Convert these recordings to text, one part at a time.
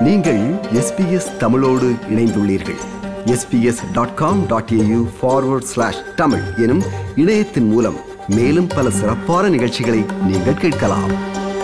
நீங்கள் எஸ்பிஎஸ் தமிழோடு இணைந்துள்ளீர்கள் SBS dot com dot AU forward slash Tamil எனும் இணையத்தின் மூலம் மேலும் பல சிறப்பான நிகழ்ச்சிகளை நீங்கள் கேட்கலாம்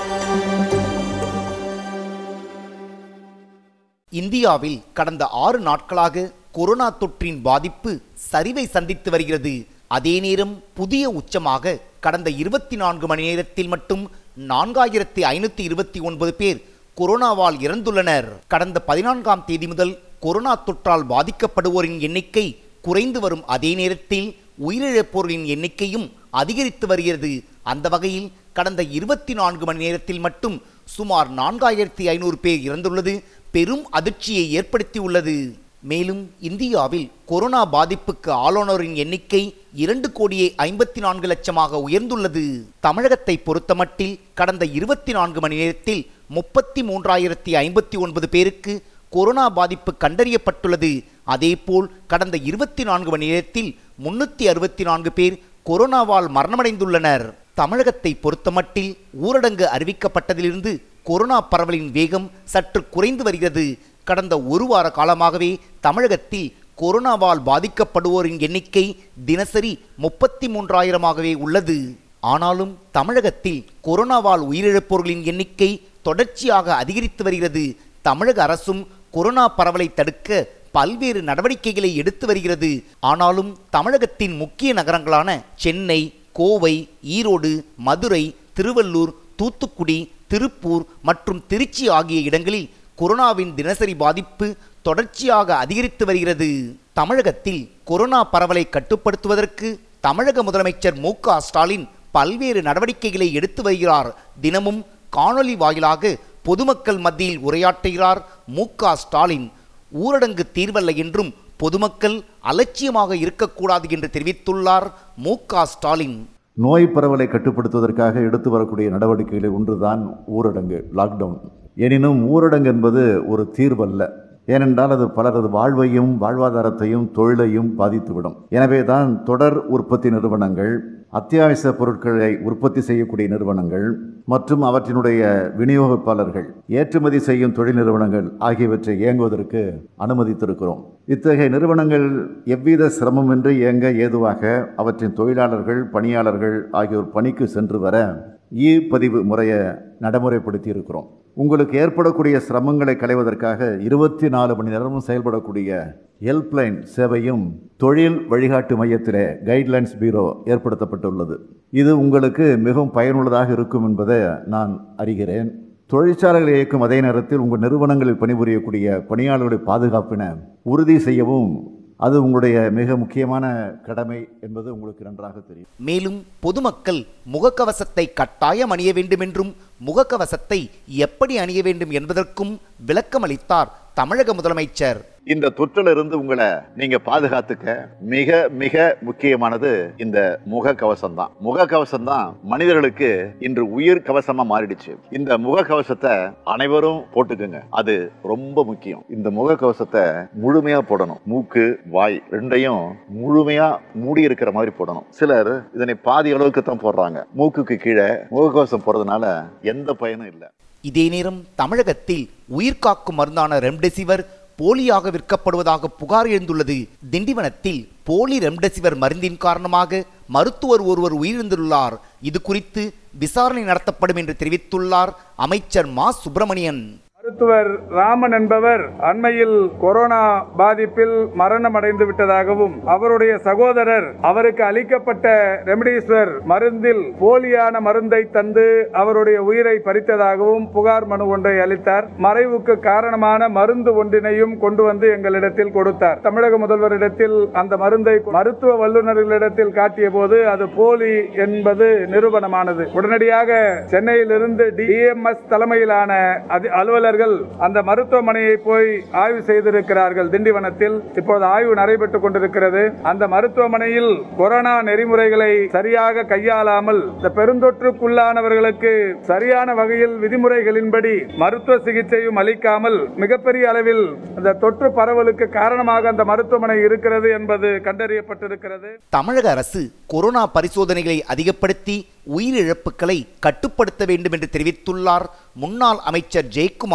இந்தியாவில் கடந்த ஆறு நாட்களாக கொரோனா தொற்றின் பாதிப்பு சரிவை சந்தித்து வருகிறது அதே நேரம் புதிய உச்சமாக கடந்த இருபத்தி நான்கு மணி நேரத்தில் மட்டும் நான்காயிரத்தி ஐநூத்தி இருபத்தி ஒன்பது பேர் கொரோனாவால் இறந்துள்ளனர் கடந்த பதினான்காம் தேதி முதல் கொரோனா தொற்றால் பாதிக்கப்படுவோரின் எண்ணிக்கை குறைந்து வரும் அதே நேரத்தில் உயிரிழப்போரின் எண்ணிக்கையும் அதிகரித்து வருகிறது அந்த வகையில் கடந்த இருபத்தி நான்கு மணி நேரத்தில் மட்டும் சுமார் நான்காயிரத்தி ஐநூறு பேர் இறந்துள்ளது பெரும் அதிர்ச்சியை ஏற்படுத்தியுள்ளது மேலும் இந்தியாவில் கொரோனா பாதிப்புக்கு ஆளானோரின் எண்ணிக்கை இரண்டு கோடியே ஐம்பத்தி நான்கு லட்சமாக உயர்ந்துள்ளது தமிழகத்தை பொறுத்தமட்டில் கடந்த இருபத்தி நான்கு மணி நேரத்தில் முப்பத்தி மூன்றாயிரத்தி ஐம்பத்தி ஒன்பது பேருக்கு கொரோனா பாதிப்பு கண்டறியப்பட்டுள்ளது அதேபோல் கடந்த இருபத்தி நான்கு மணி நேரத்தில் முன்னூத்தி அறுபத்தி நான்கு பேர் கொரோனாவால் மரணமடைந்துள்ளனர் தமிழகத்தை பொறுத்தமட்டில் ஊரடங்கு அறிவிக்கப்பட்டதிலிருந்து கொரோனா பரவலின் வேகம் சற்று குறைந்து வருகிறது கடந்த ஒரு வார காலமாகவே தமிழகத்தில் கொரோனாவால் பாதிக்கப்படுவோரின் எண்ணிக்கை தினசரி முப்பத்தி மூன்றாயிரமாகவே உள்ளது ஆனாலும் தமிழகத்தில் கொரோனாவால் உயிரிழப்போர்களின் எண்ணிக்கை தொடர்ச்சியாக அதிகரித்து வருகிறது தமிழக அரசும் கொரோனா பரவலை தடுக்க பல்வேறு நடவடிக்கைகளை எடுத்து வருகிறது ஆனாலும் தமிழகத்தின் முக்கிய நகரங்களான சென்னை கோவை ஈரோடு மதுரை திருவள்ளூர் தூத்துக்குடி திருப்பூர் மற்றும் திருச்சி ஆகிய இடங்களில் கொரோனாவின் தினசரி பாதிப்பு தொடர்ச்சியாக அதிகரித்து வருகிறது தமிழகத்தில் கொரோனா பரவலை கட்டுப்படுத்துவதற்கு தமிழக முதலமைச்சர் மு க ஸ்டாலின் பல்வேறு நடவடிக்கைகளை எடுத்து வருகிறார் தினமும் காணொலி வாயிலாக பொதுமக்கள் மத்தியில் உரையாற்றுகிறார் மு க ஸ்டாலின் ஊரடங்கு தீர்வல்ல என்றும் பொதுமக்கள் அலட்சியமாக இருக்கக்கூடாது என்று தெரிவித்துள்ளார் மு க ஸ்டாலின் நோய் பரவலை கட்டுப்படுத்துவதற்காக எடுத்து வரக்கூடிய நடவடிக்கைகளில் ஒன்றுதான் ஊரடங்கு லாக்டவுன் எனினும் ஊரடங்கு என்பது ஒரு தீர்வல்ல ஏனென்றால் அது பலரது வாழ்வையும் வாழ்வாதாரத்தையும் தொழிலையும் பாதித்துவிடும் எனவே தான் தொடர் உற்பத்தி நிறுவனங்கள் அத்தியாவசிய பொருட்களை உற்பத்தி செய்யக்கூடிய நிறுவனங்கள் மற்றும் அவற்றினுடைய விநியோகிப்பாளர்கள் ஏற்றுமதி செய்யும் தொழில் நிறுவனங்கள் ஆகியவற்றை இயங்குவதற்கு அனுமதித்திருக்கிறோம் இத்தகைய நிறுவனங்கள் எவ்வித சிரமமின்றி இயங்க ஏதுவாக அவற்றின் தொழிலாளர்கள் பணியாளர்கள் ஆகியோர் பணிக்கு சென்று வர இ பதிவு முறையை நடைமுறைப்படுத்தி இருக்கிறோம் உங்களுக்கு ஏற்படக்கூடிய சிரமங்களை களைவதற்காக இருபத்தி நாலு மணி நேரமும் செயல்படக்கூடிய ஹெல்ப்லைன் சேவையும் தொழில் வழிகாட்டு மையத்திலே கைட்லைன்ஸ் பீரோ ஏற்படுத்தப்பட்டுள்ளது இது உங்களுக்கு மிகவும் பயனுள்ளதாக இருக்கும் என்பதை நான் அறிகிறேன் தொழிற்சாலைகளை இயக்கும் அதே நேரத்தில் உங்கள் நிறுவனங்களில் பணிபுரியக்கூடிய பணியாளர்களுடைய பாதுகாப்பினை உறுதி செய்யவும் அது உங்களுடைய மிக முக்கியமான கடமை என்பது உங்களுக்கு நன்றாக தெரியும் மேலும் பொதுமக்கள் முகக்கவசத்தை கட்டாயம் அணிய வேண்டும் என்றும் முகக்கவசத்தை எப்படி அணிய வேண்டும் என்பதற்கும் விளக்கமளித்தார் தமிழக முதலமைச்சர் இந்த தொற்றிலிருந்து உங்களை நீங்க பாதுகாத்துக்க மிக மிக முக்கியமானது இந்த முக கவசம் தான் முக கவசம் தான் மனிதர்களுக்கு இன்று உயிர் கவசமா மாறிடுச்சு இந்த முக கவசத்தை அனைவரும் போட்டுக்குங்க அது ரொம்ப முக்கியம் இந்த முக கவசத்தை முழுமையா போடணும் மூக்கு வாய் ரெண்டையும் முழுமையா மூடி இருக்கிற மாதிரி போடணும் சிலர் இதனை பாதி அளவுக்கு தான் போடுறாங்க மூக்குக்கு கீழே முகக்கவசம் போடுறதுனால எந்த பயனும் இல்லை இதே நேரம் தமிழகத்தில் உயிர்காக்கும் மருந்தான ரெம்டெசிவர் போலியாக விற்கப்படுவதாக புகார் எழுந்துள்ளது திண்டிவனத்தில் போலி ரெம்டெசிவர் மருந்தின் காரணமாக மருத்துவர் ஒருவர் உயிரிழந்துள்ளார் இது குறித்து விசாரணை நடத்தப்படும் என்று தெரிவித்துள்ளார் அமைச்சர் மா சுப்பிரமணியன் மருத்துவர் ராமன் என்பவர் அண்மையில் கொரோனா பாதிப்பில் மரணம் அடைந்து விட்டதாகவும் அவருடைய சகோதரர் அவருக்கு அளிக்கப்பட்ட ரெம்டெசிவிர் மருந்தில் போலியான மருந்தை தந்து அவருடைய உயிரை பறித்ததாகவும் புகார் மனு ஒன்றை அளித்தார் மறைவுக்கு காரணமான மருந்து ஒன்றினையும் கொண்டு வந்து எங்களிடத்தில் கொடுத்தார் தமிழக முதல்வரிடத்தில் அந்த மருந்தை மருத்துவ வல்லுநர்களிடத்தில் காட்டிய போது அது போலி என்பது நிரூபணமானது உடனடியாக சென்னையிலிருந்து டிஎம்எஸ் தலைமையிலான அதி- அலுவலர்கள் அந்த மருத்துவமனையை போய் ஆய்வு செய்திருக்கிறார்கள் திண்டிவனத்தில் இப்போது ஆய்வு நடைபெற்றுக் கொண்டிருக்கிறது அந்த மருத்துவமனையில் கொரோனா நெறிமுறைகளை சரியாக கையாளாமல் இந்த பெருந்தொற்றுக்குள்ளானவர்களுக்கு சரியான வகையில் விதிமுறைகளின்படி மருத்துவ சிகிச்சையும் அளிக்காமல் மிகப்பெரிய அளவில் அந்த தொற்று பரவலுக்கு காரணமாக அந்த மருத்துவமனை இருக்கிறது என்பது கண்டறியப்பட்டிருக்கிறது தமிழக அரசு கொரோனா பரிசோதனைகளை அதிகப்படுத்தி உயிரிழப்புகளை கட்டுப்படுத்த வேண்டும் என்று தெரிவித்துள்ளார் முன்னாள் அமைச்சர் ஜெயக்குமார்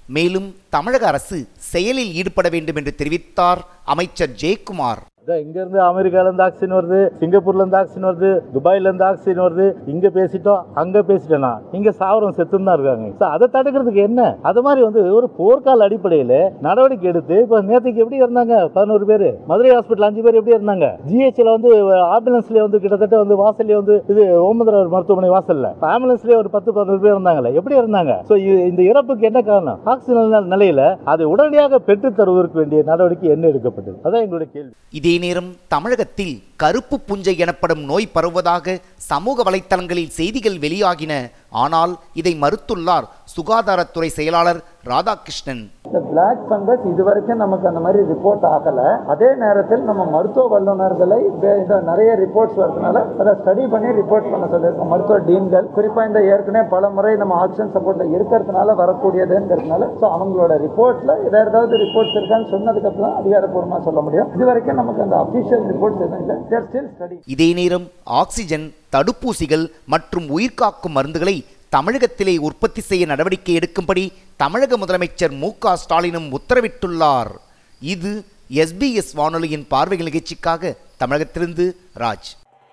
மேலும் தமிழக அரசு செயலில் ஈடுபட வேண்டும் என்று தெரிவித்தார் அமைச்சர் ஜெயக்குமார் இதான் இங்க இருந்து அமெரிக்கால இருந்து ஆக்சிஜன் வருது சிங்கப்பூர்ல இருந்து ஆக்சிஜன் வருது துபாயில இருந்து ஆக்சிஜன் வருது இங்க பேசிட்டோம் அங்க பேசிட்டேனா இங்க சாவரம் செத்துன்னு தான் இருக்காங்க So, அதை தடுக்கிறதுக்கு என்ன அது மாதிரி வந்து ஒரு போர்க்கால அடிப்படையில நடவடிக்கை எடுத்து இப்ப நேற்றுக்கு எப்படி இருந்தாங்க பதினோரு பேர் மதுரை ஹாஸ்பிட்டல் அஞ்சு பேர் எப்படி இருந்தாங்க ஜிஹெச்ல வந்து ஆம்புலன்ஸ்ல வந்து கிட்டத்தட்ட வந்து வாசல்ல வந்து இது ஓமந்தரவர் மருத்துவமனை வாசல்ல ஆம்புலன்ஸ்லயே ஒரு பத்து பதினோரு பேர் இருந்தாங்கல்ல எப்படி இருந்தாங்க சோ இந்த இறப்புக்கு என்ன காரணம் ஆக்சிஜன் நிலையில அதை உடனடியாக பெற்றுத் தருவதற்கு வேண்டிய நடவடிக்கை என்ன எடுக்கப்பட்டது அதான் எங்களுடைய கேள்வி இதே நேரம் தமிழகத்தில் கருப்பு புஞ்சை எனப்படும் நோய் பரவுவதாக சமூக வலைத்தளங்களில் செய்திகள் வெளியாகின ஆனால் இதை மறுத்துள்ளார் சுகாதாரத்துறை செயலாளர் ராதாகிருஷ்ணன் இந்த பிளாக் ஃபங்கஸ் இது வரைக்கும் நமக்கு அந்த மாதிரி ரிப்போர்ட் ஆகல அதே நேரத்தில் நம்ம மருத்துவ வல்லுநர்களை வே- இந்த நிறைய ரிப்போர்ட்ஸ் வரதுனால அதை ஸ்டடி பண்ணி ரிப்போர்ட் பண்ண சொல்லியிருக்கோம் மருத்துவ டீன்கள் குறிப்பா இந்த ஏற்கனவே பல முறை நம்ம ஆக்சிஜன் சப்போர்ட்ல இருக்கிறதுனால வரக்கூடியதுங்கிறதுனால ஸோ அவங்களோட ரிப்போர்ட்ல வேற ஏதாவது ரிப்போர்ட்ஸ் இருக்கான்னு சொன்னதுக்கு அப்புறம் அதிகாரப்பூர்வமா சொல்ல முடியும் இது வரைக்கும் நமக்கு அந்த அபிஷியல் ரிப்போர்ட்ஸ் எதுவும் இல்லை தேர் ஸ்டில் ஸ்டடி இதே நேரம் ஆக்சிஜன் தடுப்பூசிகள் மற்றும் உயிர்காக்கும் மருந்துகளை தமிழகத்திலே உற்பத்தி செய்ய நடவடிக்கை எடுக்கும்படி தமிழக முதலமைச்சர் மு க ஸ்டாலினும் உத்தரவிட்டுள்ளார் இது எஸ்பிஎஸ் வானொலியின் பார்வைகள் நிகழ்ச்சிக்காக தமிழகத்திலிருந்து ராஜ்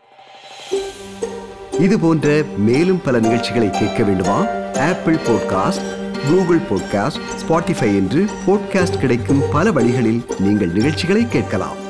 இது போன்ற மேலும் பல நிகழ்ச்சிகளை கேட்க வேண்டுமா Apple podcast Google podcast Spotify என்று பாட்காஸ்ட் கிடைக்கும் பல வழிகளில் நீங்கள் நிகழ்ச்சிகளை கேட்கலாம்